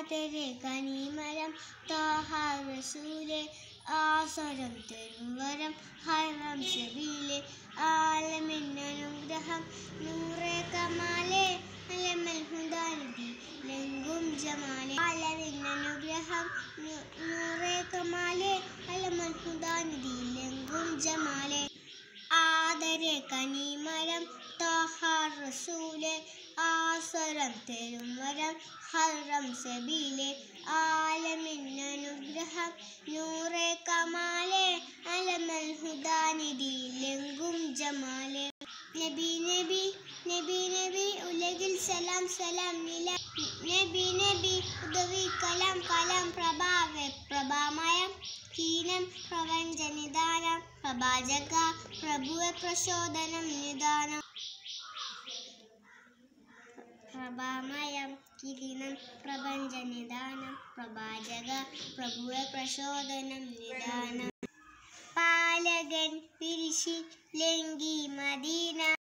ആദരെ കനിമരം താഹ റസൂലെ ആസരം തെരുവരം ഹൈറം സബീലെ ആലമിൻ അനുഗ്രഹം നൂറെ കമാലെ അലമൽ ഹുദാനിധി ലെങ്കും ജമാലെ ആലമിൻ അനുഗ്രഹം നൂ- നൂറെ കമാലെ അലമൽ ഹുദാനിധി ലെങ്കും ജമാലെ ആദരെ കനിമരം താഹ റസൂലെ ആസരം തെരുമരം ഹറം സബീലെ ആലമിൻ അനുഗ്രഹം നൂറെ കമാലെ അലമൽ ഹുദാനിധി ലെങ്കും ജമാലെ നബി നബി നബി നബി ഉലകിൽ സലാം സലാം നില നബി നബി ഉദവി കലാം കലാം പ്രഭാവ പ്രഭാമയം ഹീനം പ്രപഞ്ച നിദാനം പ്രഭാജക പ്രഭുവെ പ്രചോദനം നിദാനം പ്രഭാമയം കിരീനം പ്രപഞ്ച നിദാനം പ്രഭാജക പ്രഭുവെ പ്രചോദനം നിദാനം പാലകൻ പിരിശി ലങ്കി മദീന